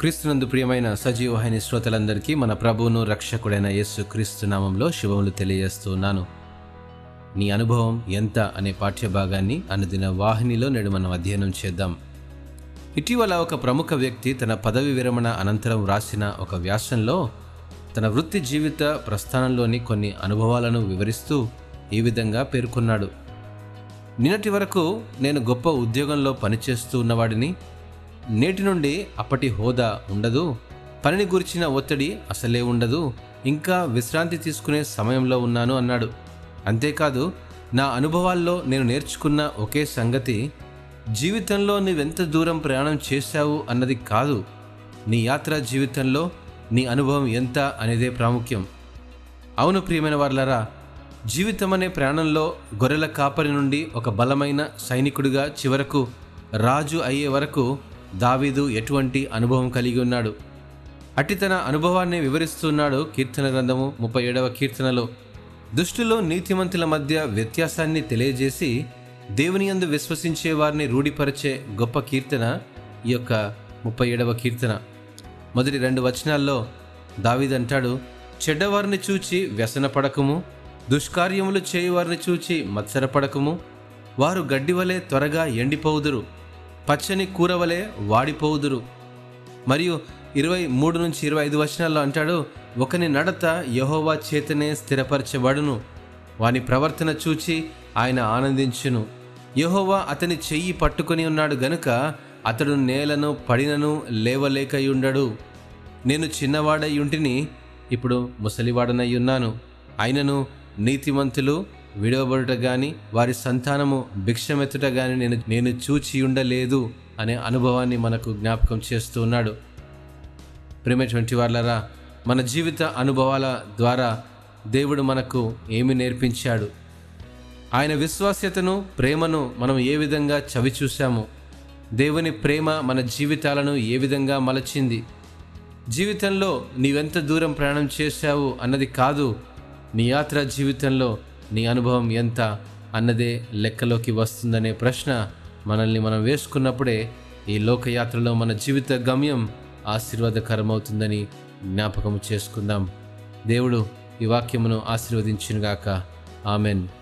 క్రీస్తునందు ప్రియమైన సజీవహాని శ్రోతలందరికీ మన ప్రభువును రక్షకుడైన యేసు క్రీస్తు నామంలో శుభములు తెలియజేస్తున్నాను నీ అనుభవం ఎంత అనే పాఠ్యభాగాన్ని అనుదిన వాహినిలో నేడు మనం అధ్యయనం చేద్దాం ఇటీవల ఒక ప్రముఖ వ్యక్తి తన పదవి విరమణ అనంతరం వ్రాసిన ఒక వ్యాసంలో తన వృత్తి జీవిత ప్రస్థానంలోని కొన్ని అనుభవాలను వివరిస్తూ ఈ విధంగా పేర్కొన్నాడు నిన్నటి వరకు నేను గొప్ప ఉద్యోగంలో పనిచేస్తూ ఉన్నవాడిని నేటి నుండి అప్పటి హోదా ఉండదు పనిని గురించిన ఒత్తిడి అసలే ఉండదు ఇంకా విశ్రాంతి తీసుకునే సమయంలో ఉన్నాను అన్నాడు అంతేకాదు నా అనుభవాల్లో నేను నేర్చుకున్న ఒకే సంగతి జీవితంలో నువ్వెంత దూరం ప్రయాణం చేశావు అన్నది కాదు నీ యాత్ర జీవితంలో నీ అనుభవం ఎంత అనేదే ప్రాముఖ్యం అవును ప్రియమైన వాళ్ళరా జీవితం అనే ప్రయాణంలో గొర్రెల కాపరి నుండి ఒక బలమైన సైనికుడిగా చివరకు రాజు అయ్యే వరకు దావీదు ఎటువంటి అనుభవం కలిగి ఉన్నాడు అట్టి తన అనుభవాన్ని వివరిస్తున్నాడు కీర్తన గ్రంథము ముప్పై ఏడవ కీర్తనలో దుష్టులు నీతిమంతుల మధ్య వ్యత్యాసాన్ని తెలియజేసి దేవుని యందు విశ్వసించే వారిని రూఢిపరిచే గొప్ప కీర్తన ఈ యొక్క ముప్పై ఏడవ కీర్తన మొదటి రెండు వచనాల్లో దావీదంటాడు చెడ్డవారిని చూచి వ్యసనపడకము దుష్కార్యములు చేయువారిని చూచి మత్సరపడకము వారు గడ్డివలే త్వరగా ఎండిపోవుదురు పచ్చని కూరవలే వాడిపోవుదురు మరియు ఇరవై మూడు నుంచి ఇరవై ఐదు వచనాల్లో అంటాడు ఒకని నడత యహోవా చేతనే స్థిరపరచబడును వాని ప్రవర్తన చూచి ఆయన ఆనందించును యహోవా అతని చెయ్యి పట్టుకొని ఉన్నాడు గనుక అతడు నేలను పడినను లేవలేకయుండడు నేను చిన్నవాడై ఉంటిని ఇప్పుడు ముసలివాడనై ఉన్నాను అయినను నీతిమంతులు విడవబడుట గాని వారి సంతానము భిక్షమెత్తుట గాని నేను నేను చూచి ఉండలేదు అనే అనుభవాన్ని మనకు జ్ఞాపకం చేస్తూ ఉన్నాడు ప్రేమటువంటి వాళ్ళరా మన జీవిత అనుభవాల ద్వారా దేవుడు మనకు ఏమి నేర్పించాడు ఆయన విశ్వాస్యతను ప్రేమను మనం ఏ విధంగా చవి చూశాము దేవుని ప్రేమ మన జీవితాలను ఏ విధంగా మలచింది జీవితంలో నీవెంత దూరం ప్రయాణం చేశావు అన్నది కాదు నీ యాత్ర జీవితంలో నీ అనుభవం ఎంత అన్నదే లెక్కలోకి వస్తుందనే ప్రశ్న మనల్ని మనం వేసుకున్నప్పుడే ఈ లోకయాత్రలో మన జీవిత గమ్యం ఆశీర్వాదకరమవుతుందని జ్ఞాపకం చేసుకుందాం దేవుడు ఈ వాక్యమును ఆశీర్వదించునుగాక ఆమెన్